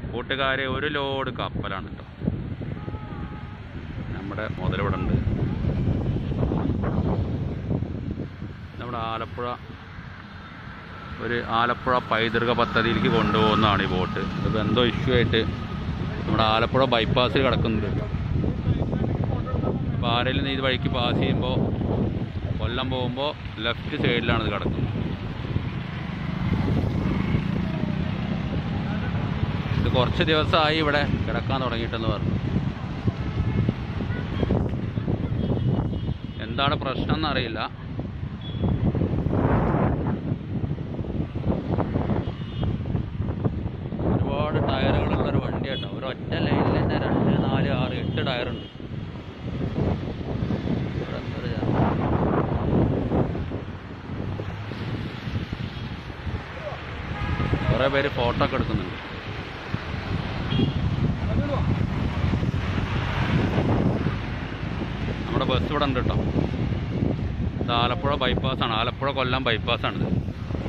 കൂട്ടുകാരെ ഒരു ലോഡ് കപ്പലാണ് കേട്ടോ നമ്മുടെ മുതലിവിടെ ഉണ്ട് നമ്മുടെ ആലപ്പുഴ ഒരു ആലപ്പുഴ പൈതൃക പദ്ധതിയിലേക്ക് കൊണ്ടുപോകുന്നതാണ് ഈ ബോട്ട് ഇതിപ്പോൾ എന്തോ ഇഷ്യൂ ആയിട്ട് നമ്മുടെ ആലപ്പുഴ ബൈപ്പാസിൽ കിടക്കുന്നുണ്ട് അപ്പോൾ ആരെങ്കിലും ഇത് വഴിക്ക് പാസ് ചെയ്യുമ്പോൾ കൊല്ലം പോകുമ്പോൾ ലെഫ്റ്റ് സൈഡിലാണ് ഇത് കിടക്കുന്നത് ഇത് കുറച്ച് ദിവസമായി ഇവിടെ കിടക്കാൻ തുടങ്ങിയിട്ടെന്ന് പറഞ്ഞു എന്താണ് പ്രശ്നം എന്നറിയില്ല ഒരുപാട് ടയറുകളുള്ള ഒരു വണ്ടിയാട്ടോ ഒരു ഒറ്റ ലൈനിൽ തന്നെ രണ്ട് നാല് ആറ് എട്ട് ടയറുണ്ട് ഇവിടെ എന്തൊരു ജനം. കുറേ പേര് ഫോട്ടോ ഒക്കെ എടുക്കുന്നുണ്ട് നമ്മുടെ ബസ് ഇവിടെ ഉണ്ട് കേട്ടോ ഇത് ആലപ്പുഴ ബൈപ്പാസാണ് ആലപ്പുഴ കൊല്ലം ബൈപ്പാസാണിത്